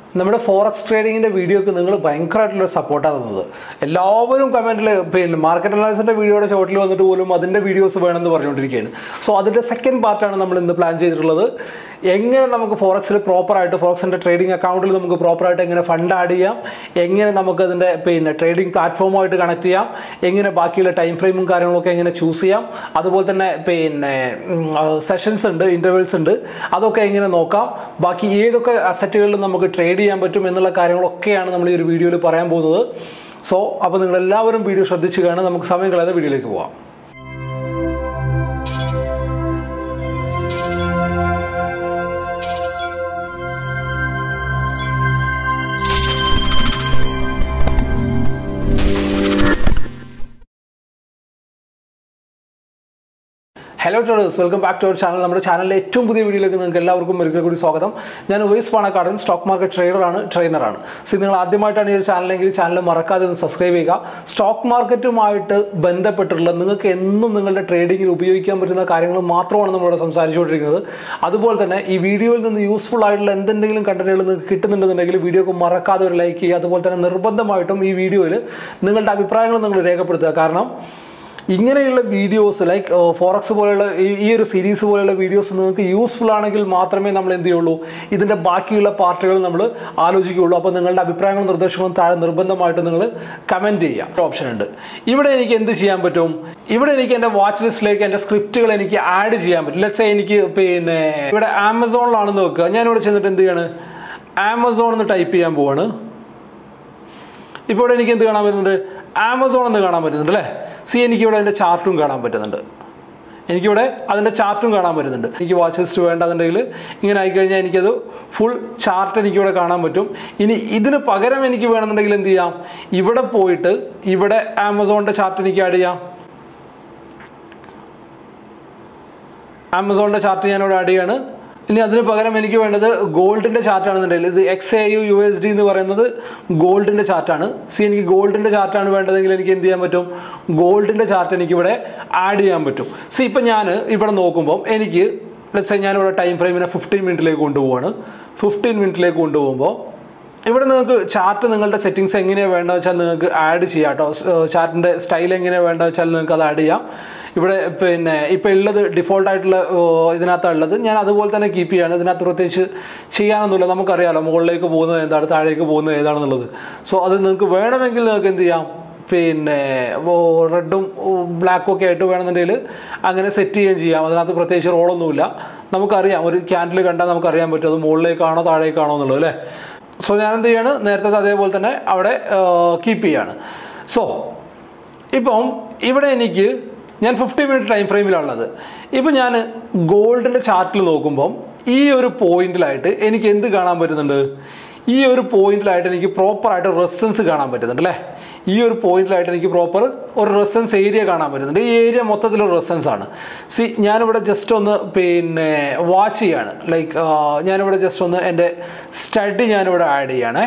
നമ്മുടെ ഫോറക്സ് ട്രേഡിങ്ങിൻ്റെ വീഡിയോക്ക് നിങ്ങൾ ഭയങ്കരമായിട്ടുള്ള സപ്പോർട്ടാണ് തന്നത് എല്ലാവരും കമൻറ്റിൽ പിന്നെ മാർക്കറ്റ് അനാലിസിൻ്റെ വീഡിയോയുടെ ഷോട്ടിൽ വന്നിട്ട് പോലും അതിൻ്റെ വീഡിയോസ് വേണമെന്ന് പറഞ്ഞുകൊണ്ടിരിക്കുകയാണ് സോ അതിൻ്റെ സെക്കൻഡ് പാർട്ടാണ് നമ്മൾ ഇന്ന് പ്ലാൻ ചെയ്തിട്ടുള്ളത് എങ്ങനെ നമുക്ക് ഫോറക്സിൽ പ്രോപ്പറായിട്ട് ഫോറക്സിൻ്റെ ട്രേഡിംഗ് അക്കൗണ്ടിൽ നമുക്ക് പ്രോപ്പറായിട്ട് എങ്ങനെ ഫണ്ട് ആഡ് ചെയ്യാം എങ്ങനെ നമുക്ക് അതിൻ്റെ പിന്നെ ട്രേഡിംഗ് പ്ലാറ്റ്ഫോമുമായിട്ട് കണക്ട് ചെയ്യാം എങ്ങനെ ബാക്കിയുള്ള ടൈം ഫ്രെയിമും കാര്യങ്ങളൊക്കെ എങ്ങനെ ചൂസ് ചെയ്യാം അതുപോലെ തന്നെ പിന്നെ സെഷൻസ് ഉണ്ട് ഇൻ്റർവെൽസ് ഉണ്ട് അതൊക്കെ എങ്ങനെ നോക്കാം ബാക്കി ഏതൊക്കെ അസറ്റുകളിൽ നമുക്ക് ട്രേഡ് ചെയ്യാൻ പറ്റും എന്നുള്ള കാര്യങ്ങളൊക്കെയാണ് നമ്മൾ ഈ ഒരു വീഡിയോയിൽ പറയാൻ പോകുന്നത് സോ അപ്പോൾ നിങ്ങൾ എല്ലാവരും വീഡിയോ ശ്രദ്ധിച്ച് കാണാൻ നമുക്ക് സമയം കളയാതെ വീഡിയോയിലേക്ക് പോവാം hello traders welcome back to our channel നമ്മുടെ ചാനലിലെ ഏറ്റവും പുതിയ വീഡിയോയിലേക്ക് നിങ്ങൾക്ക് എല്ലാവർക്കും ഒരിക്കൽ കൂടി സ്വാഗതം ഞാൻ വൈസ് പാണക്കാടൻ സ്റ്റോക്ക് മാർക്കറ്റ് ട്രേഡറാണ് ട്രെയിനറാണ് സോ നിങ്ങൾ ആദ്യമായിട്ടാണ് ഈ ഒരു ചാനലെങ്കിൽ ചാനൽ മറക്കാതെ ഒന്ന് സബ്സ്ക്രൈബ് ചെയ്യുക സ്റ്റോക്ക് മാർക്കറ്റുമായിട്ട് ബന്ധപ്പെട്ടിട്ടുള്ള നിങ്ങൾക്ക് എന്നും നിങ്ങളുടെ ട്രേഡിങ്ങിൽ ഉപയോഗിക്കാൻ പറ്റുന്ന കാര്യങ്ങൾ മാത്രമാണ് നമ്മളിവിടെ സംസാരിച്ചുകൊണ്ടിരിക്കുന്നത് അതുപോലെ തന്നെ ഈ വീഡിയോയിൽ നിന്ന് യൂസ്ഫുൾ ആയിട്ടുള്ള എന്തെങ്കിലും കണ്ടന്റുകൾ നിങ്ങൾക്ക് കിട്ടുന്നുണ്ടെന്നുണ്ടെങ്കിൽ വീഡിയോക്ക് മറക്കാതെ ഒരു ലൈക്ക് ചെയ്യുക അതുപോലെ തന്നെ നിർബന്ധമായിട്ടും ഈ വീഡിയോയിൽ നിങ്ങളുടെ അഭിപ്രായങ്ങൾ നിങ്ങൾ രേഖപ്പെടുത്തുക കാരണം ഇങ്ങനെയുള്ള വീഡിയോസ് ലൈക്ക് ഫോറക്സ് പോലെയുള്ള ഈ- ഈ ഒരു സീരീസ് പോലെയുള്ള വീഡിയോസ് നിങ്ങൾക്ക് യൂസ്ഫുൾ ആണെങ്കിൽ മാത്രമേ നമ്മൾ എന്ത് ചെയ്യുള്ളൂ ഇതിൻ്റെ ബാക്കിയുള്ള പാർട്ടുകൾ നമ്മൾ ആലോചിക്കുകയുള്ളൂ അപ്പോൾ നിങ്ങളുടെ അഭിപ്രായങ്ങളും നിർദ്ദേശങ്ങളും താഴെ നിർബന്ധമായിട്ട് നിങ്ങൾ കമൻറ്റ് ചെയ്യാം ഓപ്ഷൻ ഉണ്ട് ഇവിടെ എനിക്ക് എന്ത് ചെയ്യാൻ പറ്റും ഇവിടെ എനിക്ക് എൻ്റെ വാച്ച് ലിസ്റ്റിലേക്ക് എൻ്റെ സ്ക്രിപ്റ്റുകൾ എനിക്ക് ആഡ് ചെയ്യാൻ പറ്റും ലെറ്റ്സ് എനിക്ക് പിന്നെ ഇവിടെ ആമസോണിലാണെന്ന് വെക്കുക ഞാനിവിടെ ചെന്നിട്ട് എന്ത് ചെയ്യാണ് ആമസോൺ എന്ന് ടൈപ്പ് ചെയ്യാൻ പോവാണ് ഇപ്പോൾ ഇവിടെ എനിക്ക് എന്ത് കാണാൻ പറ്റുന്നുണ്ട് ആമസോൺ എന്ന് കാണാൻ പറ്റുന്നുണ്ട് അല്ലേ സി എനിക്കിവിടെ അതിൻ്റെ ചാർട്ടും കാണാൻ പറ്റുന്നുണ്ട് എനിക്കിവിടെ അതിൻ്റെ ചാർട്ടും കാണാൻ പറ്റുന്നുണ്ട് എനിക്ക് വാച്ച് ലിസ്റ്റ് വേണ്ടെന്നുണ്ടെങ്കിൽ ഇങ്ങനെ ആയിക്കഴിഞ്ഞാൽ എനിക്കത് ഫുൾ ചാർട്ട് എനിക്കിവിടെ കാണാൻ പറ്റും ഇനി ഇതിന് പകരം എനിക്ക് വേണമെന്നുണ്ടെങ്കിൽ എന്ത് ചെയ്യാം ഇവിടെ പോയിട്ട് ഇവിടെ ആമസോണിൻ്റെ ചാർട്ട് എനിക്ക് ആഡ് ചെയ്യാം ആമസോണിൻ്റെ ചാർട്ട് ഞാനിവിടെ ആഡ് ചെയ്യാണ് ഇനി അതിന് പകരം എനിക്ക് വേണ്ടത് ഗോൾഡിൻ്റെ ചാർട്ടാണെന്നുണ്ടെങ്കിൽ ഇത് X A U U S D എന്ന് പറയുന്നത് ഗോൾഡിൻ്റെ ചാർട്ടാണ് സി എനിക്ക് ഗോൾഡിൻ്റെ ചാർട്ടാണ് വേണ്ടതെങ്കിൽ എനിക്ക് എന്ത് ചെയ്യാൻ പറ്റും ഗോൾഡിൻ്റെ ചാർട്ട് എനിക്ക് ഇവിടെ ആഡ് ചെയ്യാൻ പറ്റും സി ഇപ്പം ഞാൻ ഇവിടെ നോക്കുമ്പോൾ എനിക്ക് ലെറ്റ്സ് ഞാനിവിടെ ടൈം ഫ്രെയിമിനെ ഫിഫ്റ്റീൻ മിനിറ്റിലേക്ക് കൊണ്ടുപോവാണ് ഫിഫ്റ്റീൻ മിനിറ്റിലേക്ക് കൊണ്ടുപോകുമ്പോൾ ഇവിടെ നിങ്ങൾക്ക് ചാർട്ട് നിങ്ങളുടെ സെറ്റിങ്സ് എങ്ങനെയാണ് വേണ്ടത് വെച്ചാൽ നിങ്ങൾക്ക് ആഡ് ചെയ്യാം കേട്ടോ ചാർട്ടിൻ്റെ സ്റ്റൈൽ എങ്ങനെയാണ് വേണ്ടത് വെച്ചാൽ നിങ്ങൾക്ക് അത് ആഡ് ചെയ്യാം ഇവിടെ പിന്നെ ഇപ്പോൾ ഉള്ളത് ഡിഫോൾട്ട് ആയിട്ടുള്ള ഓ, ഇതിനകത്താണ് ഉള്ളത് ഞാൻ അതുപോലെ തന്നെ കീപ്പ് ചെയ്യാണ് ഇതിനകത്ത് പ്രത്യേകിച്ച് ചെയ്യാനൊന്നുമില്ല നമുക്കറിയാലോ മുകളിലേക്ക് പോകുന്നത് എന്താണ് താഴേക്ക് പോകുന്നത് ഏതാണെന്നുള്ളത് സോ അത് നിങ്ങൾക്ക് വേണമെങ്കിൽ നിങ്ങൾക്ക് എന്ത് ചെയ്യാം പിന്നെ റെഡും ബ്ലാക്കും ഒക്കെ ആയിട്ട് വേണമെന്നുണ്ടെങ്കിൽ അങ്ങനെ സെറ്റ് ചെയ്യുകയും ചെയ്യാം അതിനകത്ത് പ്രത്യേകിച്ച് റോളൊന്നുമില്ല നമുക്കറിയാം ഒരു ക്യാൻഡിൽ കണ്ടാൽ നമുക്കറിയാൻ പറ്റും അത് മുകളിലേക്കാണോ താഴേക്കാണോ എന്നുള്ളത് അല്ലേ സോ ഞാൻ എന്ത് ചെയ്യാണ് നേരത്തെ അതേപോലെ തന്നെ അവിടെ കീപ്പ് ചെയ്യാണ് സോ ഇപ്പം ഇവിടെ എനിക്ക് ഞാൻ ഫിഫ്റ്റി മിനിറ്റ് ടൈം ഫ്രെയിമിലാണുള്ളത് ഇപ്പം ഞാൻ ഗോൾഡിൻ്റെ ചാർട്ടിൽ നോക്കുമ്പം ഈ ഒരു പോയിന്റിലായിട്ട് എനിക്ക് എന്ത് കാണാൻ പറ്റുന്നുണ്ട് ഈ ഒരു പോയിന്റിലായിട്ട് എനിക്ക് പ്രോപ്പറായിട്ട് റെസൻസ് കാണാൻ പറ്റുന്നുണ്ട് അല്ലേ ഈ ഒരു പോയിന്റിലായിട്ട് എനിക്ക് പ്രോപ്പർ ഒരു റെസൻസ് ഏരിയ കാണാൻ പറ്റുന്നുണ്ട് ഈ ഏരിയ മൊത്തത്തിൽ ഒരു റെസൻസ് ആണ് സി ഞാനിവിടെ ജസ്റ്റ് ഒന്ന് പിന്നെ വാച്ച് ചെയ്യാണ് ലൈക്ക് ഞാനിവിടെ ജസ്റ്റ് ഒന്ന് എൻ്റെ സ്റ്റഡി ഞാനിവിടെ ആഡ് ചെയ്യണേ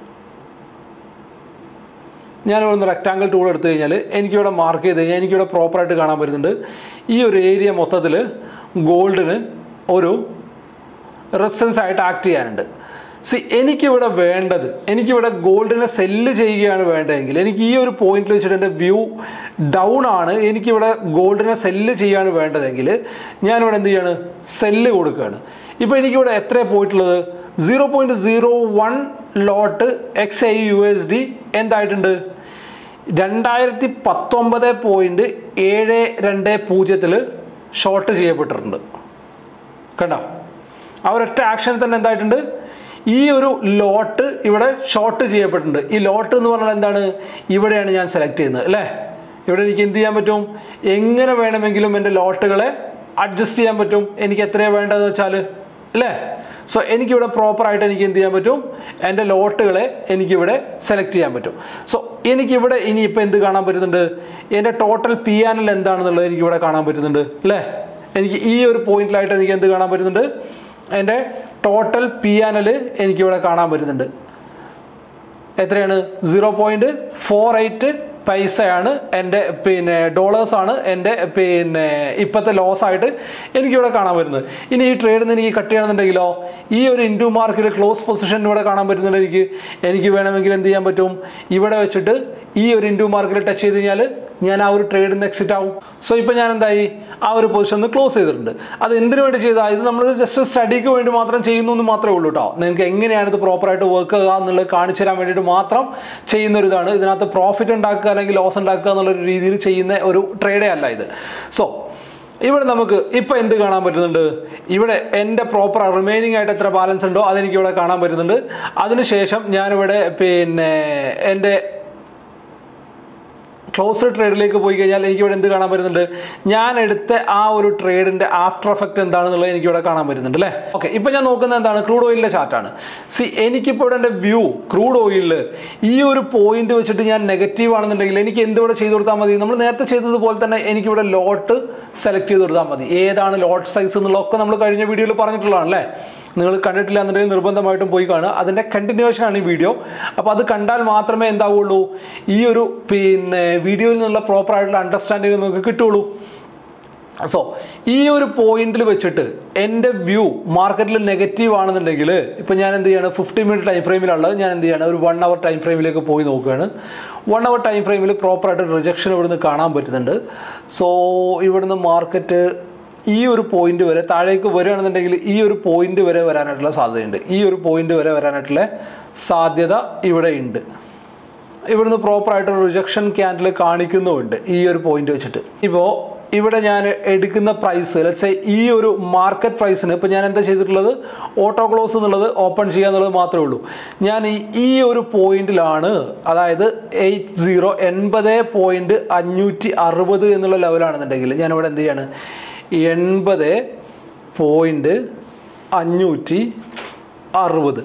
ഞാനിവിടെ ഒന്ന് റെക്റ്റാങ്കിൾ ടൂൾ എടുത്തു കഴിഞ്ഞാൽ എനിക്കിവിടെ മാർക്ക് ചെയ്ത് കഴിഞ്ഞാൽ എനിക്കിവിടെ പ്രോപ്പറായിട്ട് കാണാൻ പറ്റുന്നുണ്ട് ഈ ഒരു ഏരിയ മൊത്തത്തിൽ ഗോൾഡിന് ഒരു റെസൻസ് ആയിട്ട് ആക്ട് ചെയ്യാനുണ്ട് സി എനിക്കിവിടെ വേണ്ടത് എനിക്കിവിടെ ഗോൾഡിനെ സെല്ല് ചെയ്യുകയാണ് വേണ്ടതെങ്കിൽ എനിക്ക് ഈ ഒരു പോയിന്റിൽ വെച്ചിട്ട് എൻ്റെ വ്യൂ ഡൗൺ ആണ് എനിക്കിവിടെ ഗോൾഡിനെ സെല്ല് ചെയ്യാണ് വേണ്ടതെങ്കിൽ ഞാനിവിടെ എന്ത് ചെയ്യാണ് സെല്ല് കൊടുക്കുകയാണ് ഇപ്പോൾ എനിക്കിവിടെ എത്ര പോയിട്ടുള്ളത് zero point zero one lot X I U S D എന്തായിട്ടുണ്ട് രണ്ടായിരത്തി പത്തൊമ്പത് പോയിൻറ്റ് ഏഴ് രണ്ട് പൂജ്യത്തിൽ ഷോർട്ട് ചെയ്യപ്പെട്ടിട്ടുണ്ട് കണ്ടോ ആ ഒരൊറ്റ ആക്ഷനിൽ തന്നെ എന്തായിട്ടുണ്ട് ഈ ഒരു ലോട്ട് ഇവിടെ ഷോർട്ട് ചെയ്യപ്പെട്ടിട്ടുണ്ട് ഈ ലോട്ട് എന്ന് പറഞ്ഞാൽ എന്താണ് ഇവിടെയാണ് ഞാൻ സെലക്ട് ചെയ്യുന്നത് അല്ലേ ഇവിടെ എനിക്ക് എന്ത് ചെയ്യാൻ പറ്റും എങ്ങനെ വേണമെങ്കിലും എൻ്റെ ലോട്ടുകളെ അഡ്ജസ്റ്റ് ചെയ്യാൻ പറ്റും എനിക്ക് എത്രയാണ് വേണ്ടതെന്ന് വെച്ചാൽ അല്ലേ സോ എനിക്കിവിടെ പ്രോപ്പറായിട്ട് എനിക്ക് എന്ത് ചെയ്യാൻ പറ്റും എൻ്റെ ലോട്ടുകളെ എനിക്കിവിടെ സെലക്ട് ചെയ്യാൻ പറ്റും സോ എനിക്കിവിടെ ഇനിയിപ്പോൾ എന്ത് കാണാൻ പറ്റുന്നുണ്ട് എൻ്റെ ടോട്ടൽ പി ആനൽ എന്താണെന്നുള്ളത് എനിക്കിവിടെ കാണാൻ പറ്റുന്നുണ്ട് അല്ലേ എനിക്ക് ഈ ഒരു പോയിന്റിലായിട്ട് എനിക്ക് എന്ത് കാണാൻ പറ്റുന്നുണ്ട് എൻ്റെ ടോട്ടൽ പി ആനൽ എനിക്കിവിടെ കാണാൻ പറ്റുന്നുണ്ട് എത്രയാണ് സീറോ പോയിൻറ്റ് ഫോർ എയ്റ്റ് പൈസയാണ് എൻ്റെ പിന്നെ ഡോളേഴ്സാണ് എൻ്റെ പിന്നെ ഇപ്പോഴത്തെ ലോസ് ആയിട്ട് എനിക്കിവിടെ കാണാൻ വരുന്നത് ഇനി ഈ ട്രേഡിൽ നിന്ന് എനിക്ക് കട്ട് ചെയ്യണമെന്നുണ്ടെങ്കിലോ ഈ ഒരു ഇൻഡു മാർക്കറ്റ് ക്ലോസ് പൊസിഷൻ ഇവിടെ കാണാൻ പറ്റുന്നുണ്ട് എനിക്ക് എനിക്ക് വേണമെങ്കിൽ എന്ത് ചെയ്യാൻ പറ്റും ഇവിടെ വെച്ചിട്ട് ഈ ഒരു ഇൻഡു മാർക്കറ്റ് ടച്ച് ചെയ്ത് കഴിഞ്ഞാൽ ഞാൻ ആ ഒരു ട്രേഡിൽ നിന്ന് എക്സിറ്റ് ആവും സോ ഇപ്പം ഞാൻ എന്തായി ആ ഒരു പൊസിഷൻ ക്ലോസ് ചെയ്തിട്ടുണ്ട് അത് എന്തിനു വേണ്ടി ചെയ്താൽ ഇത് നമ്മൾ ജസ്റ്റ് സ്റ്റഡിക്ക് വേണ്ടി മാത്രം ചെയ്യുന്നു എന്ന് മാത്രമേ ഉള്ളൂ കേട്ടോ നിങ്ങൾക്ക് എങ്ങനെയാണ് ഇത് പ്രോപ്പറായിട്ട് വർക്ക് ചെയ്യുക എന്നുള്ളത് കാണിച്ചു തരാൻ വേണ്ടിയിട്ട് മാത്രം ചെയ്യുന്ന ഒരു ഇതാണ് ഇതിനകത്ത് പ്രോഫിറ്റ് ഉണ്ടാക്കുക അല്ലെങ്കിൽ ലോസ് ഉണ്ടാക്കുക എന്നുള്ളൊരു രീതിയിൽ ചെയ്യുന്ന ഒരു ട്രേഡേ അല്ല ഇത് സോ ഇവിടെ നമുക്ക് ഇപ്പൊ എന്ത് കാണാൻ പറ്റുന്നുണ്ട് ഇവിടെ എൻ്റെ പ്രോപ്പർ റിമൈനിങ് ആയിട്ട് എത്ര ബാലൻസ് ഉണ്ടോ അതെനിക്ക് ഇവിടെ കാണാൻ പറ്റുന്നുണ്ട് അതിനുശേഷം ഞാനിവിടെ പിന്നെ എൻ്റെ ക്ലോസ്ഡ് ട്രേഡിലേക്ക് പോയി കഴിഞ്ഞാൽ എനിക്ക് ഇവിടെ എന്ത് കാണാൻ പറ്റുന്നുണ്ട് ഞാൻ എടുത്ത ആ ഒരു ട്രേഡിന്റെ ആഫ്റ്റർ എഫക്റ്റ് എന്താണെന്നുള്ളത് എനിക്ക് ഇവിടെ കാണാൻ പറ്റുന്നുണ്ട് അല്ലേ ഓക്കെ ഇപ്പൊ ഞാൻ നോക്കുന്നത് എന്താണ് ക്രൂഡ് ഓയിലിന്റെ ചാർട്ടാണ് സി എനിക്കിപ്പോൾ ഇവിടെ എൻ്റെ വ്യൂ ക്രൂഡ് ഓയിലിൽ ഈ ഒരു പോയിന്റ് വെച്ചിട്ട് ഞാൻ നെഗറ്റീവ് ആണെന്നുണ്ടെങ്കിൽ എനിക്ക് എന്തിവിടെ ചെയ്ത് കൊടുത്താൽ മതി നമ്മൾ നേരത്തെ ചെയ്തതുപോലെ തന്നെ എനിക്കിവിടെ ലോട്ട് സെലക്ട് ചെയ്ത് കൊടുത്താൽ മതി ഏതാണ് ലോട്ട് സൈസ് എന്നുള്ളതൊക്കെ നമ്മൾ കഴിഞ്ഞ വീഡിയോയിൽ പറഞ്ഞിട്ടുള്ളതാണ് അല്ലേ നിങ്ങൾ കണ്ടിട്ടില്ല എന്നുണ്ടെങ്കിൽ നിർബന്ധമായിട്ടും പോയി കാണുക അതിൻ്റെ കണ്ടിന്യൂവേഷൻ ആണ് ഈ വീഡിയോ അപ്പോൾ അത് കണ്ടാൽ മാത്രമേ എന്താവുള്ളൂ ഈ ഒരു പിന്നെ വീഡിയോയിൽ നിന്നുള്ള പ്രോപ്പർ ആയിട്ടുള്ള അണ്ടർസ്റ്റാൻഡിങ് നിങ്ങൾക്ക് കിട്ടുള്ളൂ സോ ഈ ഒരു പോയിന്റിൽ വെച്ചിട്ട് എൻ്റെ വ്യൂ മാർക്കറ്റിൽ നെഗറ്റീവ് ആണെന്നുണ്ടെങ്കിൽ ഇപ്പം ഞാൻ എന്ത് ചെയ്യണം ഫിഫ്റ്റി മിനിറ്റ് ടൈം ഫ്രെയിമിലുള്ളത് ഞാൻ എന്ത് ചെയ്യണം ഒരു വൺ അവർ ടൈം ഫ്രെയിമിലേക്ക് പോയി നോക്കുകയാണ് വൺ അവർ ടൈം ഫ്രെയിമിൽ പ്രോപ്പറായിട്ട് റിജക്ഷൻ ഇവിടുന്ന് കാണാൻ പറ്റുന്നുണ്ട് സോ ഇവിടുന്ന് മാർക്കറ്റ് ഈ ഒരു പോയിന്റ് വരെ താഴേക്ക് വരികയാണെന്നുണ്ടെങ്കിൽ ഈ ഒരു പോയിന്റ് വരെ വരാനായിട്ടുള്ള സാധ്യതയുണ്ട് ഈ ഒരു പോയിന്റ് വരെ വരാനായിട്ടുള്ള സാധ്യത ഇവിടെ ഉണ്ട് ഇവിടുന്ന് പ്രോപ്പറായിട്ട് റിജക്ഷൻ ക്യാൻഡിൽ കാണിക്കുന്നുമുണ്ട് ഈ ഒരു പോയിന്റ് വെച്ചിട്ട് ഇപ്പോൾ ഇവിടെ ഞാൻ എടുക്കുന്ന പ്രൈസ് ലെറ്റ്സ് ഈ ഒരു മാർക്കറ്റ് പ്രൈസിന് ഇപ്പോൾ ഞാൻ എന്താ ചെയ്തിട്ടുള്ളത് ഓട്ടോ ക്ലോസ് എന്നുള്ളത് ഓപ്പൺ ചെയ്യുക എന്നുള്ളത് മാത്രമേ ഉള്ളൂ ഞാൻ ഈ ഈ ഒരു പോയിന്റിലാണ് അതായത് എയ്റ്റ് സീറോ എൺപത് പോയിന്റ് അഞ്ഞൂറ്റി അറുപത് എന്നുള്ള ലെവലാണെന്നുണ്ടെങ്കിൽ ഞാനിവിടെ എന്ത് ചെയ്യാണ് എൺപത് പോയിന്റ് അഞ്ഞൂറ്റി അറുപത്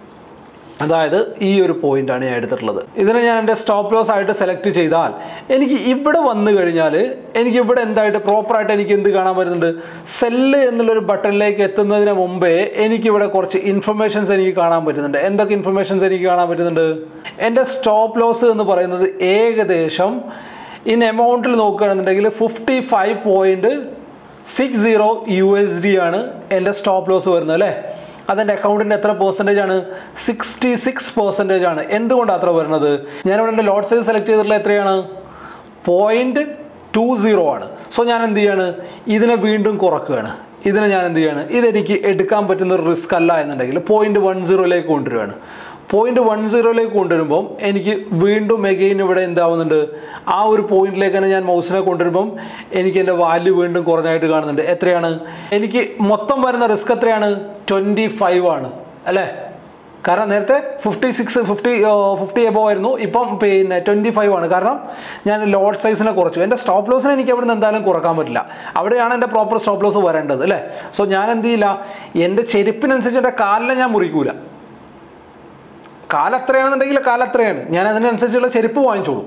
അതായത് ഈ ഒരു പോയിന്റ് ആണ് ഞാൻ എടുത്തിട്ടുള്ളത് ഇതിനെ ഞാൻ എൻ്റെ സ്റ്റോപ്പ് ലോസ് ആയിട്ട് സെലക്ട് ചെയ്താൽ എനിക്ക് ഇവിടെ വന്നു കഴിഞ്ഞാൽ എനിക്ക് ഇവിടെ എന്തായിട്ട് പ്രോപ്പറായിട്ട് എനിക്ക് എന്ത് കാണാൻ പറ്റുന്നുണ്ട് സെല്ല് എന്നുള്ളൊരു ബട്ടണിലേക്ക് എത്തുന്നതിന് മുമ്പേ എനിക്കിവിടെ കുറച്ച് ഇൻഫർമേഷൻസ് എനിക്ക് കാണാൻ പറ്റുന്നുണ്ട് എന്തൊക്കെ ഇൻഫർമേഷൻസ് എനിക്ക് കാണാൻ പറ്റുന്നുണ്ട് എൻ്റെ സ്റ്റോപ്പ് ലോസ് എന്ന് പറയുന്നത് ഏകദേശം ഇൻ എമൗണ്ടിൽ നോക്കുകയാണെന്നുണ്ടെങ്കിൽ fifty five point six zero U S D ആണ് എൻ്റെ സ്റ്റോപ്പ് ലോസ് വരുന്നത് അല്ലേ അതെൻ്റെ അക്കൗണ്ടിൻ്റെ എത്ര പെർസെൻറ്റേജ് ആണ് സിക്സ്റ്റി സിക്സ് പെർസെൻറ്റേജ് ആണ് എന്തുകൊണ്ടാണ് അത്ര വരുന്നത് ഞാനിവിടെ എൻ്റെ ലോട്ട് സൈസ് സെലക്ട് ചെയ്തിട്ടുള്ള എത്രയാണ് പോയിന്റ് ടു സീറോ ആണ് സോ ഞാൻ എന്ത് ചെയ്യാണ് ഇതിനെ വീണ്ടും കുറക്കുകയാണ് ഇതിനെ ഞാൻ എന്ത് ചെയ്യാണ് ഇതെനിക്ക് എടുക്കാൻ പറ്റുന്ന ഒരു റിസ്ക് അല്ല എന്നുണ്ടെങ്കിൽ പോയിന്റ് വൺ സീറോയിലേക്ക് കൊണ്ടുവരികയാണ് പോയിന്റ് വൺ സീറോയിലേക്ക് കൊണ്ടുവരുമ്പം എനിക്ക് വീണ്ടും എഗെയിൻ ഇവിടെ എന്താവുന്നുണ്ട് ആ ഒരു പോയിന്റിലേക്ക് തന്നെ ഞാൻ മൗസിനെ കൊണ്ടുവരുമ്പം എനിക്ക് എൻ്റെ വാല്യൂ വീണ്ടും കുറഞ്ഞായിട്ട് കാണുന്നുണ്ട് എത്രയാണ് എനിക്ക് മൊത്തം വരുന്ന റിസ്ക് എത്രയാണ് ട്വൻറ്റി ഫൈവ് ആണ് അല്ലേ കാരണം നേരത്തെ fifty six fifty fifty above ആയിരുന്നു ഇപ്പം പിന്നെ ട്വൻറ്റി ഫൈവ് ആണ് കാരണം ഞാൻ ലോഡ് സൈസിനെ കുറച്ചു എൻ്റെ സ്റ്റോപ്പ് ലോസിനെ എനിക്ക് അവിടെ നിന്ന് എന്തായാലും കുറക്കാൻ പറ്റില്ല അവിടെയാണ് എൻ്റെ പ്രോപ്പർ സ്റ്റോപ്പ് ലോസ് വരേണ്ടത് അല്ലേ സോ ഞാൻ എന്ത് ചെയ്യില്ല എൻ്റെ ചെരുപ്പിനനുസരിച്ച് എൻ്റെ കാലിനെ ഞാൻ മുറിക്കൂല കാലത്രയാണെന്നുണ്ടെങ്കിൽ കാലത്രയാണ് ഞാൻ അതിനനുസരിച്ചുള്ള ചെരുപ്പ് വാങ്ങിച്ചോളൂ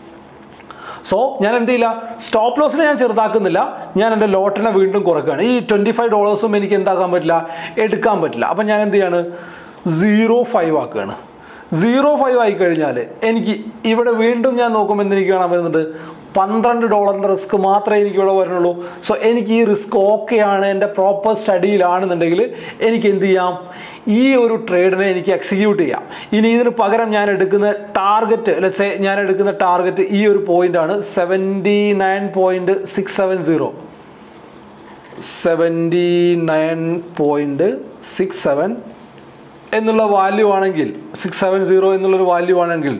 സോ ഞാൻ എന്ത് ചെയ്യില്ല സ്റ്റോപ്പ് ലോസിനെ ഞാൻ ചെറുതാക്കുന്നില്ല ഞാൻ എൻ്റെ ലോട്ടിനെ വീണ്ടും കുറക്കുകയാണ് ഈ ട്വൻറ്റി ഫൈവ് ഡോളേഴ്സും എനിക്ക് എന്താക്കാൻ പറ്റില്ല എടുക്കാൻ പറ്റില്ല അപ്പം ഞാൻ എന്ത് ചെയ്യാണ് സീറോ ഫൈവ് ആക്കുകയാണ് സീറോ ഫൈവ് ആയി കഴിഞ്ഞാൽ എനിക്ക് ഇവിടെ വീണ്ടും ഞാൻ നോക്കുമ്പോൾ എന്ത് എനിക്ക് കാണാൻ വരുന്നുണ്ട് പന്ത്രണ്ട് ഡോളറിൻ്റെ റിസ്ക് മാത്രമേ എനിക്ക് ഇവിടെ വരുന്നുള്ളൂ സോ എനിക്ക് ഈ റിസ്ക് ഓക്കെയാണ് എൻ്റെ പ്രോപ്പർ സ്റ്റഡിയിലാണെന്നുണ്ടെങ്കിൽ എനിക്ക് എന്ത് ചെയ്യാം ഈ ഒരു ട്രേഡിനെ എനിക്ക് എക്സിക്യൂട്ട് ചെയ്യാം ഇനി ഇതിന് പകരം ഞാൻ എടുക്കുന്ന ടാർഗറ്റ് ലെറ്റ്സേ ഞാൻ എടുക്കുന്ന ടാർഗറ്റ് ഈ ഒരു പോയിന്റ് ആണ് seventy nine point six seven zero seventy nine point six seven എന്നുള്ള വാല്യൂ ആണെങ്കിൽ സിക്സ് സെവൻ സീറോ എന്നുള്ളൊരു വാല്യൂ ആണെങ്കിൽ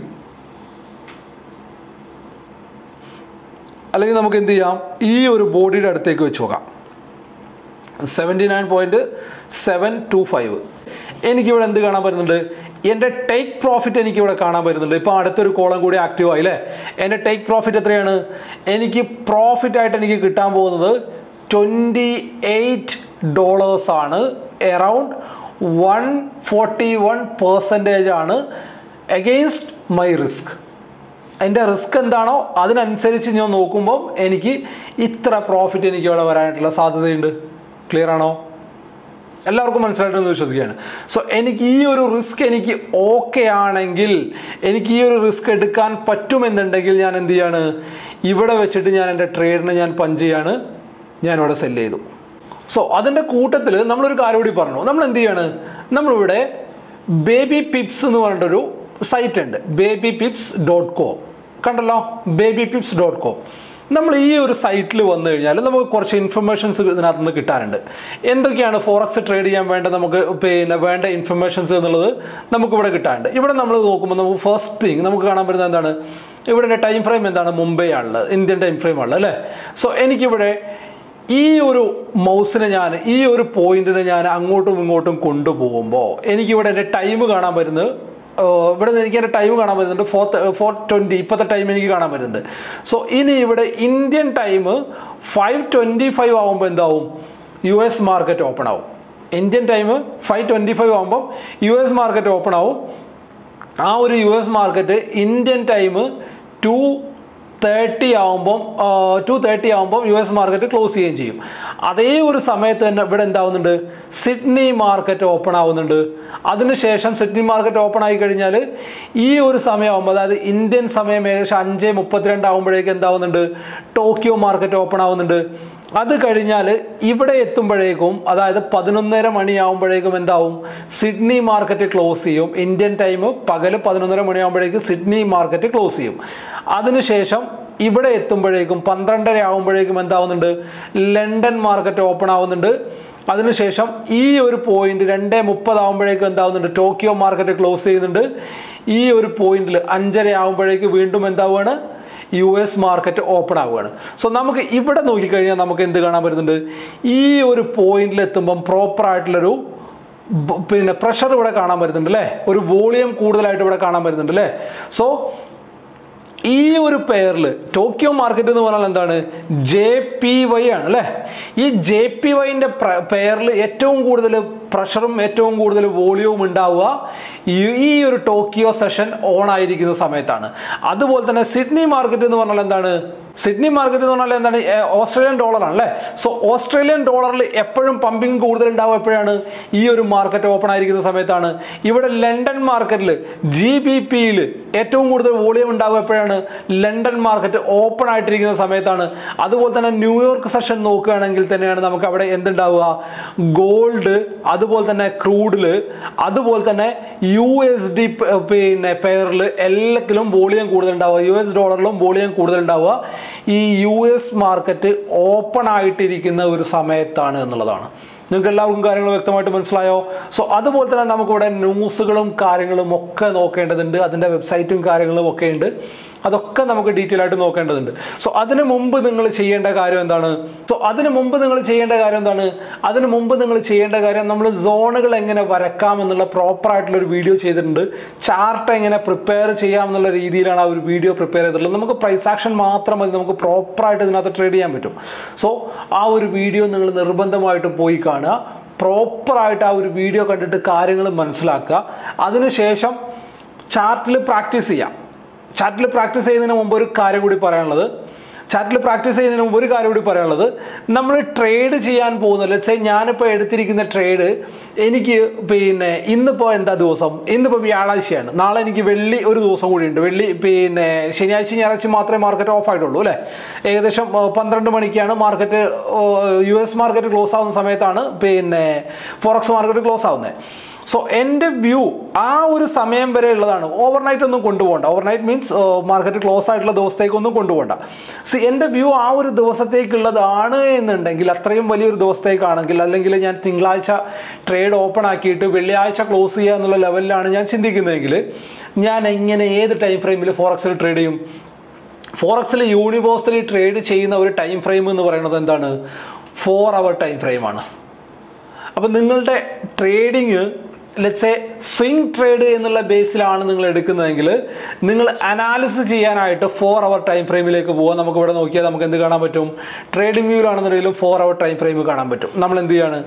അല്ലെങ്കിൽ നമുക്ക് എന്ത് ചെയ്യാം ഈ ഒരു ബോഡിയുടെ അടുത്തേക്ക് വെച്ച് നോക്കാം seventy nine point seven two five എനിക്കിവിടെ എന്ത് കാണാൻ പറ്റുന്നുണ്ട് എൻ്റെ ടേക്ക് പ്രോഫിറ്റ് എനിക്കിവിടെ കാണാൻ പറ്റുന്നുണ്ട് ഇപ്പോൾ അടുത്തൊരു കോളം കൂടി ആക്റ്റീവ് ആയില്ലേ എൻ്റെ ടേക്ക് പ്രോഫിറ്റ് എത്രയാണ് എനിക്ക് പ്രോഫിറ്റ് ആയിട്ട് എനിക്ക് കിട്ടാൻ പോകുന്നത് ട്വൻറ്റി എയ്റ്റ് ഡോളേഴ്സ് ആണ് around one forty one percentage ആണ് എഗെയിൻസ്റ്റ് മൈ റിസ്ക് അതിൻ്റെ റിസ്ക് എന്താണോ അതിനനുസരിച്ച് ഞാൻ നോക്കുമ്പോൾ എനിക്ക് ഇത്ര പ്രോഫിറ്റ് എനിക്ക് ഇവിടെ വരാനായിട്ടുള്ള സാധ്യതയുണ്ട് ക്ലിയർ ആണോ എല്ലാവർക്കും മനസ്സിലായിട്ടെന്ന് വിശ്വസിക്കുകയാണ് സോ എനിക്ക് ഈ ഒരു റിസ്ക് എനിക്ക് ഓക്കെ ആണെങ്കിൽ എനിക്ക് ഈ ഒരു റിസ്ക് എടുക്കാൻ പറ്റുമെന്നുണ്ടെങ്കിൽ ഞാൻ എന്ത് ചെയ്യാണ് ഇവിടെ വെച്ചിട്ട് ഞാൻ എൻ്റെ ട്രേഡിനെ ഞാൻ പഞ്ച് ചെയ്യാണ് ഞാൻ ഇവിടെ സെല് ചെയ്തു സോ അതിൻ്റെ കൂട്ടത്തിൽ നമ്മളൊരു കാര്യം കൂടി പറഞ്ഞു നമ്മൾ എന്ത് ചെയ്യാണ് നമ്മളിവിടെ ബേബി പിപ്സ് എന്ന് പറഞ്ഞിട്ടൊരു സൈറ്റ് ഉണ്ട് ബേബി പിപ്സ് ഡോട്ട് കോം കണ്ടല്ലോ ബേബി പിപ്സ് ഡോട്ട് കോം നമ്മൾ ഈ ഒരു സൈറ്റിൽ വന്നു കഴിഞ്ഞാൽ നമുക്ക് കുറച്ച് ഇൻഫർമേഷൻസ് ഇതിനകത്ത് നിന്ന് കിട്ടാനുണ്ട് എന്തൊക്കെയാണ് ഫോറക്സ് ട്രേഡ് ചെയ്യാൻ വേണ്ട നമുക്ക് പിന്നെ വേണ്ട ഇൻഫർമേഷൻസ് എന്നുള്ളത് നമുക്ക് ഇവിടെ കിട്ടാനുണ്ട് ഇവിടെ നമ്മൾ നോക്കുമ്പോൾ നമുക്ക് ഫസ്റ്റ് തിങ് നമുക്ക് കാണാൻ പറ്റുന്നത് എന്താണ് ഇവിടെ ടൈം ഫ്രെയിം എന്താണ് മുംബൈ ആണുള്ളത് ഇന്ത്യൻ ടൈം ഫ്രെയിം ആണുള്ളത് അല്ലേ സോ എനിക്കിവിടെ ഈ ഒരു മൗസിനെ ഞാൻ ഈ ഒരു പോയിന്റിനെ ഞാൻ അങ്ങോട്ടും ഇങ്ങോട്ടും കൊണ്ടുപോകുമ്പോൾ എനിക്കിവിടെ എൻ്റെ ടൈം കാണാൻ പറ്റുന്നത് ഏർ ഇവിടെ നിന്ന് എനിക്ക് എൻ്റെ ടൈം കാണാൻ പറ്റുന്നുണ്ട് ഫോർ ഫോർ ട്വൻറ്റി ഇപ്പോഴത്തെ ടൈം എനിക്ക് കാണാൻ പറ്റുന്നുണ്ട് സോ ഇനി ഇവിടെ Indian time five twenty five ആകുമ്പോൾ എന്താവും യു എസ് മാർക്കറ്റ് ഓപ്പൺ ആവും Indian time five twenty five ആകുമ്പോൾ യു എസ് മാർക്കറ്റ് ഓപ്പൺ ആവും ആ ഒരു U S market Indian time two thirty ആകുമ്പം ടു തേർട്ടി ആകുമ്പം യു എസ് മാർക്കറ്റ് ക്ലോസ് ചെയ്യുകയും ചെയ്യും അതേ ഒരു സമയത്ത് തന്നെ ഇവിടെ എന്താവുന്നുണ്ട് സിഡ്നി മാർക്കറ്റ് ഓപ്പൺ ആവുന്നുണ്ട് അതിനുശേഷം സിഡ്നി മാർക്കറ്റ് ഓപ്പൺ ആയി കഴിഞ്ഞാൽ ഈ ഒരു സമയമാകുമ്പോൾ അതായത് ഇന്ത്യൻ സമയം ഏകദേശം അഞ്ച് മുപ്പത്തിരണ്ട് ആകുമ്പോഴേക്ക് എന്താവുന്നുണ്ട് ടോക്കിയോ മാർക്കറ്റ് ഓപ്പൺ ആവുന്നുണ്ട് അത് കഴിഞ്ഞാൽ ഇവിടെ എത്തുമ്പോഴേക്കും അതായത് പതിനൊന്നര മണിയാവുമ്പോഴേക്കും എന്താവും സിഡ്നി മാർക്കറ്റ് ക്ലോസ് ചെയ്യും ഇന്ത്യൻ ടൈം പകല് പതിനൊന്നര മണിയാവുമ്പോഴേക്കും സിഡ്നി മാർക്കറ്റ് ക്ലോസ് ചെയ്യും അതിനുശേഷം ഇവിടെ എത്തുമ്പോഴേക്കും പന്ത്രണ്ടര ആകുമ്പോഴേക്കും എന്താവുന്നുണ്ട് ലണ്ടൻ മാർക്കറ്റ് ഓപ്പൺ ആവുന്നുണ്ട് അതിനുശേഷം ഈ ഒരു പോയിന്റ് രണ്ടേ മുപ്പതാകുമ്പോഴേക്കും എന്താവുന്നുണ്ട് ടോക്കിയോ മാർക്കറ്റ് ക്ലോസ് ചെയ്യുന്നുണ്ട് ഈ ഒരു പോയിന്റിൽ അഞ്ചര ആകുമ്പോഴേക്ക് വീണ്ടും എന്താവുകയാണ് യു എസ് മാർക്കറ്റ് ഓപ്പൺ ആവുകയാണ് സോ നമുക്ക് ഇവിടെ നോക്കിക്കഴിഞ്ഞാൽ നമുക്ക് എന്ത് കാണാൻ പറ്റുന്നുണ്ട് ഈ ഒരു പോയിന്റിൽ എത്തുമ്പം പ്രോപ്പർ ആയിട്ടുള്ളൊരു ബ- പിന്നെ പ്രഷർ ഇവിടെ കാണാൻ പറ്റുന്നുണ്ട് അല്ലേ ഒരു വോളിയം കൂടുതലായിട്ട് ഇവിടെ കാണാൻ പറ്റുന്നുണ്ട് അല്ലേ സോ ഈ ഒരു പെയറിൽ ടോക്കിയോ മാർക്കറ്റ് എന്ന് പറഞ്ഞാൽ എന്താണ് ജെ പി വൈ ആണ് അല്ലേ ഈ ജെ പി വൈൻ്റെ പെയറിൽ ഏറ്റവും കൂടുതൽ പ്രഷറും ഏറ്റവും കൂടുതൽ വോളിയവും ഉണ്ടാവുക ഈ- ഈ ഒരു ടോക്കിയോ സെഷൻ ഓൺ ആയിരിക്കുന്ന സമയത്താണ് അതുപോലെ തന്നെ സിഡ്നി മാർക്കറ്റ് എന്ന് പറഞ്ഞാൽ എന്താണ് സിഡ്നി മാർക്കറ്റ് എന്ന് പറഞ്ഞാൽ എന്താണ് ഏ, ഓസ്ട്രേലിയൻ ഡോളറാണ് അല്ലേ സോ ഓസ്ട്രേലിയൻ ഡോളറിൽ എപ്പോഴും പമ്പിങ് കൂടുതൽ ഉണ്ടാവുക എപ്പോഴാണ് ഈ ഒരു മാർക്കറ്റ് ഓപ്പൺ ആയിരിക്കുന്ന സമയത്താണ് ഇവിടെ ലണ്ടൻ മാർക്കറ്റിൽ ജി ബി പിയിൽ ഏറ്റവും കൂടുതൽ വോളിയം ഉണ്ടാവുക എപ്പോഴാണ് ലണ്ടൻ മാർക്കറ്റ് ഓപ്പൺ ആയിട്ടിരിക്കുന്ന സമയത്താണ് അതുപോലെ തന്നെ ന്യൂയോർക്ക് സെഷൻ നോക്കുകയാണെങ്കിൽ തന്നെയാണ് നമുക്ക് അവിടെ എന്തുണ്ടാവുക ഗോൾഡ് അതുപോലെ തന്നെ ക്രൂഡില് അതുപോലെ തന്നെ യു എസ് ഡി പിന്നെ പെയറിൽ എല്ലാത്തിലും വോളിയം കൂടുതൽ ഉണ്ടാവുക യു എസ് ഡോളറിലും വോളിയം കൂടുതൽ ഉണ്ടാവുക ഈ യു എസ് മാർക്കറ്റ് ഓപ്പൺ ആയിട്ടിരിക്കുന്ന ഒരു സമയത്താണ് എന്നുള്ളതാണ് നിങ്ങൾക്ക് എല്ലാവർക്കും കാര്യങ്ങൾ വ്യക്തമായിട്ട് മനസ്സിലായോ സോ അതുപോലെ തന്നെ നമുക്കിവിടെ ന്യൂസുകളും കാര്യങ്ങളും ഒക്കെ നോക്കേണ്ടതുണ്ട് അതിൻ്റെ വെബ്സൈറ്റും കാര്യങ്ങളും ഒക്കെ ഉണ്ട് അതൊക്കെ നമുക്ക് ഡീറ്റെയിൽ ആയിട്ട് നോക്കേണ്ടതുണ്ട് സോ അതിനു മുമ്പ് നിങ്ങൾ ചെയ്യേണ്ട കാര്യം എന്താണ് സോ അതിനു മുമ്പ് നിങ്ങൾ ചെയ്യേണ്ട കാര്യം എന്താണ് അതിനു മുമ്പ് നിങ്ങൾ ചെയ്യേണ്ട കാര്യം നമ്മൾ സോണുകൾ എങ്ങനെ വരക്കാം എന്നുള്ള പ്രോപ്പർ ആയിട്ടുള്ള ഒരു വീഡിയോ ചെയ്തിട്ടുണ്ട് ചാർട്ട് എങ്ങനെ പ്രിപ്പയർ ചെയ്യാം എന്നുള്ള രീതിയിലാണ് ആ ഒരു വീഡിയോ പ്രിപ്പയർ ചെയ്തിട്ടുള്ളത് നമുക്ക് പ്രൈസ് ആക്ഷൻ മാത്രം മതി നമുക്ക് പ്രോപ്പറായിട്ട് ഇതിനകത്ത് ട്രേഡ് ചെയ്യാൻ പറ്റും സോ ആ ഒരു വീഡിയോ നിങ്ങൾ നിർബന്ധമായിട്ട് പോയി കാണുക പ്രോപ്പറായിട്ട് ആ ഒരു വീഡിയോ കണ്ടിട്ട് കാര്യങ്ങൾ മനസ്സിലാക്കുക അതിനുശേഷം ചാർട്ടിൽ പ്രാക്ടീസ് ചെയ്യാം ചാറ്റിൽ പ്രാക്ടീസ് ചെയ്യുന്നതിന് മുമ്പ് ഒരു കാര്യം കൂടി പറയാനുള്ളത് ചാറ്റിൽ പ്രാക്ടീസ് ചെയ്യുന്നതിന് മുമ്പ് ഒരു കാര്യം കൂടി പറയാനുള്ളത് നമ്മൾ ട്രേഡ് ചെയ്യാൻ പോകുന്ന ലെറ്റ്സ് ഞാനിപ്പോൾ എടുത്തിരിക്കുന്ന ട്രേഡ് എനിക്ക് പിന്നെ ഇന്നിപ്പോൾ എന്താ ദിവസം ഇന്നിപ്പോൾ വ്യാഴാഴ്ചയാണ് നാളെ എനിക്ക് വെള്ളി ഒരു ദിവസം കൂടിയുണ്ട് വെള്ളി പിന്നെ ശനിയാഴ്ച ഞായറാഴ്ച മാത്രമേ മാർക്കറ്റ് ഓഫ് ആയിട്ടുള്ളൂ അല്ലേ ഏകദേശം ആ, പന്ത്രണ്ട് മണിക്കാണ് market U S market close ആവുന്ന സമയത്താണ് പിന്നെ ഫോറക്സ് മാർക്കറ്റ് ക്ലോസ് ആവുന്നത് സോ എൻ്റെ വ്യൂ ആ ഒരു സമയം വരെ ഉള്ളതാണ് ഓവർനൈറ്റ് ഒന്നും കൊണ്ടുപോകണ്ട ഓവർനൈറ്റ് മീൻസ് മാർക്കറ്റ് ക്ലോസ് ആയിട്ടുള്ള ദിവസത്തേക്കൊന്നും കൊണ്ടുപോകണ്ട സി എൻ്റെ വ്യൂ ആ ഒരു ദിവസത്തേക്കുള്ളതാണ് എന്നുണ്ടെങ്കിൽ അത്രയും വലിയൊരു ദിവസത്തേക്കാണെങ്കിൽ അല്ലെങ്കിൽ ഞാൻ തിങ്കളാഴ്ച ട്രേഡ് ഓപ്പൺ ആക്കിയിട്ട് വെള്ളിയാഴ്ച ക്ലോസ് ചെയ്യുക എന്നുള്ള ലെവലിലാണ് ഞാൻ ചിന്തിക്കുന്നതെങ്കിൽ ഞാൻ എങ്ങനെ ഏത് ടൈം ഫ്രെയിമിൽ ഫോറക്സിൽ ട്രേഡ് ചെയ്യും ഫോറക്സിൽ യൂണിവേഴ്സലി ട്രേഡ് ചെയ്യുന്ന ഒരു ടൈം ഫ്രെയിം എന്ന് പറയുന്നത് എന്താണ് ഫോർ അവർ ടൈം ഫ്രെയിമാണ് അപ്പം നിങ്ങളുടെ trading let's a swing trade എന്നുള്ള ബേസിലാണ് നിങ്ങൾ എടുക്കുന്നതെങ്കിൽ നിങ്ങൾ അനാലിസിസ് ചെയ്യാനായിട്ട് ഫോർ അവർ ടൈം ഫ്രെയിമിലേക്ക് പോകാം നമുക്ക് ഇവിടെ നോക്കിയാൽ നമുക്ക് എന്ത് കാണാൻ പറ്റും ട്രേഡിംഗ് വ്യൂലാണെന്നുണ്ടെങ്കിലും ഫോർ അവർ ടൈം ഫ്രെയിം കാണാൻ പറ്റും നമ്മൾ എന്ത് ചെയ്യാണ്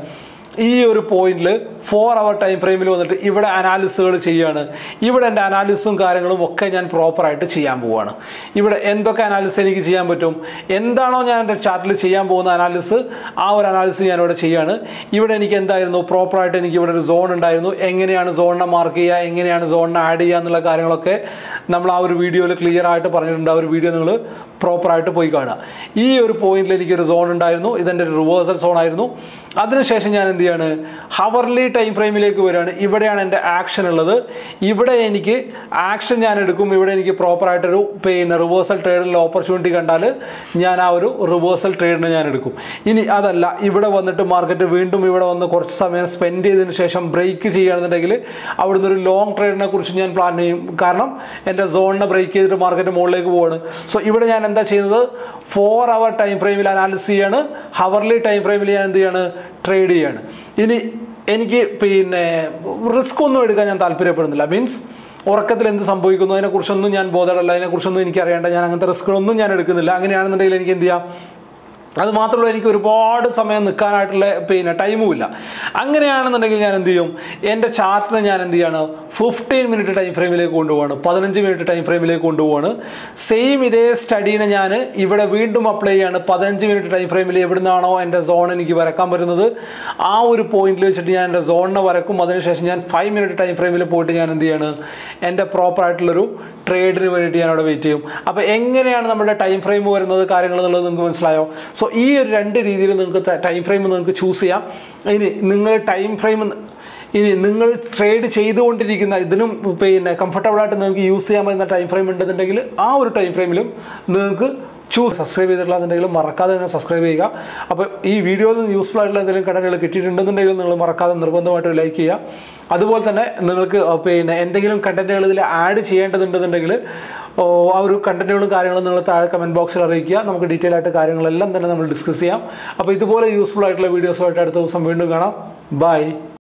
ഈ ഒരു പോയിന്റിൽ ഫോർ അവർ ടൈം ഫ്രെയിമിൽ വന്നിട്ട് ഇവിടെ അനാലിസുകൾ ചെയ്യാണ് ഇവിടെ എൻ്റെ അനാലിസും കാര്യങ്ങളും ഒക്കെ ഞാൻ പ്രോപ്പറായിട്ട് ചെയ്യാൻ പോവുകയാണ് ഇവിടെ എന്തൊക്കെ അനാലിസ് എനിക്ക് ചെയ്യാൻ പറ്റും എന്താണോ ഞാൻ എൻ്റെ ചാർട്ടിൽ ചെയ്യാൻ പോകുന്ന അനാലിസ് ആ ഒരു അനാലിസ് ഞാൻ ഇവിടെ ചെയ്യാണ് ഇവിടെ എനിക്ക് എന്തായിരുന്നു പ്രോപ്പറായിട്ട് എനിക്ക് ഇവിടെ ഒരു സോൺ ഉണ്ടായിരുന്നു എങ്ങനെയാണ് സോണിനെ മാർക്ക് ചെയ്യുക എങ്ങനെയാണ് സോണിനെ ആഡ് ചെയ്യുക എന്നുള്ള കാര്യങ്ങളൊക്കെ നമ്മൾ ആ ഒരു വീഡിയോയിൽ ക്ലിയർ ആയിട്ട് പറഞ്ഞിട്ടുണ്ട് ആ ഒരു വീഡിയോ നിങ്ങൾ പ്രോപ്പറായിട്ട് പോയി കാണുക ഈ ഒരു പോയിന്റിൽ എനിക്കൊരു സോൺ ഉണ്ടായിരുന്നു ഇതെൻ്റെ ഒരു റിവേഴ്സൽ സോൺ ആയിരുന്നു അതിനുശേഷം ഞാൻ എന്ത് ചെയ്യാണ് ഹവർലി ടൈം ഫ്രെയിമിലേക്ക് വരികയാണ് ഇവിടെയാണ് എൻ്റെ ആക്ഷൻ ഉള്ളത് ഇവിടെ എനിക്ക് ആക്ഷൻ ഞാൻ എടുക്കും ഇവിടെ എനിക്ക് പ്രോപ്പറായിട്ടൊരു പിന്നെ റിവേഴ്സൽ ട്രേഡിൽ ഓപ്പർച്യൂണിറ്റി കണ്ടാൽ ഞാൻ ആ ഒരു റിവേഴ്സൽ ട്രേഡിന് ഞാൻ എടുക്കും ഇനി അതല്ല ഇവിടെ വന്നിട്ട് മാർക്കറ്റ് വീണ്ടും ഇവിടെ വന്ന് കുറച്ച് സമയം സ്പെൻഡ് ചെയ്തതിന് ശേഷം ബ്രേക്ക് ചെയ്യുകയാണെന്നുണ്ടെങ്കിൽ അവിടുന്ന് ഒരു ലോങ് ട്രേഡിനെ കുറിച്ച് ഞാൻ പ്ലാൻ ചെയ്യും കാരണം എൻ്റെ സോണിനെ ബ്രേക്ക് ചെയ്തിട്ട് മാർക്കറ്റ് മുകളിലേക്ക് പോവാണ് സോ ഇവിടെ ഞാൻ എന്താ ചെയ്യുന്നത് ഫോർ അവർ ടൈം ഫ്രെയിമിൽ അനാലിസ് ചെയ്യാണ് ഹവർലി ടൈം ഫ്രെയിമിൽ ഞാൻ എന്ത് ചെയ്യാണ് ട്രേഡ് ചെയ്യാണ് ഇനി എനിക്ക് പിന്നെ റിസ്ക് ഒന്നും എടുക്കാൻ ഞാൻ താല്പര്യപ്പെടുന്നില്ല മീൻസ് ഉറക്കത്തിൽ എന്ത് സംഭവിക്കുന്നു അതിനെക്കുറിച്ചൊന്നും ഞാൻ ബോധമല്ല അതിനെക്കുറിച്ചൊന്നും എനിക്ക് അറിയേണ്ട ഞാൻ അങ്ങനത്തെ റിസ്ക്കുകളൊന്നും ഞാൻ എടുക്കുന്നില്ല അങ്ങനെയാണെന്നുണ്ടെങ്കിൽ എനിക്ക് എന്ത് ചെയ്യാം അത് മാത്രമല്ല എനിക്ക് ഒരുപാട് സമയം നിൽക്കാനായിട്ടുള്ള പിന്നെ ടൈമും ഇല്ല അങ്ങനെയാണെന്നുണ്ടെങ്കിൽ ഞാൻ എന്ത് ചെയ്യും എൻ്റെ ചാർട്ടിനെ ഞാൻ എന്ത് ചെയ്യാണ് ഫിഫ്റ്റീൻ മിനിറ്റ് ടൈം ഫ്രെയിമിലേക്ക് കൊണ്ടുപോവാണ് പതിനഞ്ച് മിനിറ്റ് ടൈം ഫ്രെയിമിലേക്ക് കൊണ്ടുപോവാണ് സെയിം ഇതേ സ്റ്റഡീനെ ഞാൻ ഇവിടെ വീണ്ടും അപ്ലൈ ചെയ്യാണ് പതിനഞ്ച് മിനിറ്റ് ടൈം ഫ്രെയിമിൽ എവിടുന്നാണോ എൻ്റെ സോൺ എനിക്ക് വരക്കാൻ പറ്റുന്നത് ആ ഒരു പോയിന്റിൽ വെച്ചിട്ട് ഞാൻ എൻ്റെ സോണിനെ വരക്കും അതിനുശേഷം ഞാൻ ഫൈവ് മിനിറ്റ് ടൈം ഫ്രെയിമിൽ പോയിട്ട് ഞാൻ എന്ത് ചെയ്യാണ് എൻ്റെ പ്രോപ്പർ ആയിട്ടുള്ളൊരു ട്രേഡിന് വേണ്ടിയിട്ട് ഞാൻ അവിടെ വെയിറ്റ് ചെയ്യും അപ്പോൾ എങ്ങനെയാണ് നമ്മുടെ ടൈം ഫ്രെയിം വരുന്നത് കാര്യങ്ങൾ എന്നുള്ളത് നിങ്ങൾക്ക് മനസ്സിലായോ സോ ഈ ഒരു രണ്ട് രീതിയിൽ നിങ്ങൾക്ക് ടൈം ഫ്രെയിം നിങ്ങൾക്ക് ചൂസ് ചെയ്യാം ഇനി നിങ്ങൾ ടൈം ഫ്രെയിം ഇനി നിങ്ങൾ ട്രേഡ് ചെയ്തുകൊണ്ടിരിക്കുന്ന ഇതിനും പിന്നെ കംഫർട്ടബിൾ ആയിട്ട് നിങ്ങൾക്ക് യൂസ് ചെയ്യാൻ പറ്റുന്ന ടൈം ഫ്രെയിം ഉണ്ടെന്നുണ്ടെങ്കിൽ ആ ഒരു ടൈം ഫ്രെയിമിലും നിങ്ങൾക്ക് ചൂസ് സബ്സ്ക്രൈബ് ചെയ്തിട്ടുള്ളതെന്നുണ്ടെങ്കിൽ മറക്കാതെ തന്നെ സബ്സ്ക്രൈബ് ചെയ്യുക അപ്പോൾ ഈ വീഡിയോയിൽ നിന്ന് യൂസ്ഫുൾ ആയിട്ടുള്ള എന്തെങ്കിലും കണ്ടന്റുകൾ കിട്ടിയിട്ടുണ്ടെന്നുണ്ടെങ്കിൽ നിങ്ങൾ മറക്കാതെ നിർബന്ധമായിട്ട് ലൈക്ക് ചെയ്യുക അതുപോലെ തന്നെ നിങ്ങൾക്ക് പിന്നെ എന്തെങ്കിലും കണ്ടന്റുകൾ ഇതിൽ ആഡ് ചെയ്യേണ്ടതുണ്ടെന്നുണ്ടെങ്കിൽ ഓ, ആ ഒരു കണ്ടന്റുകളും കാര്യങ്ങളും നിങ്ങൾ താഴെ കമൻറ്റ് ബോക്സിൽ അറിയിക്കുക നമുക്ക് ഡീറ്റെയിൽ ആയിട്ട് കാര്യങ്ങളെല്ലാം തന്നെ നമ്മൾ ഡിസ്കസ് ചെയ്യാം അപ്പോൾ ഇതുപോലെ യൂസ്ഫുൾ ആയിട്ടുള്ള വീഡിയോസുമായിട്ട് അടുത്ത ദിവസം വീണ്ടും കാണാം ബൈ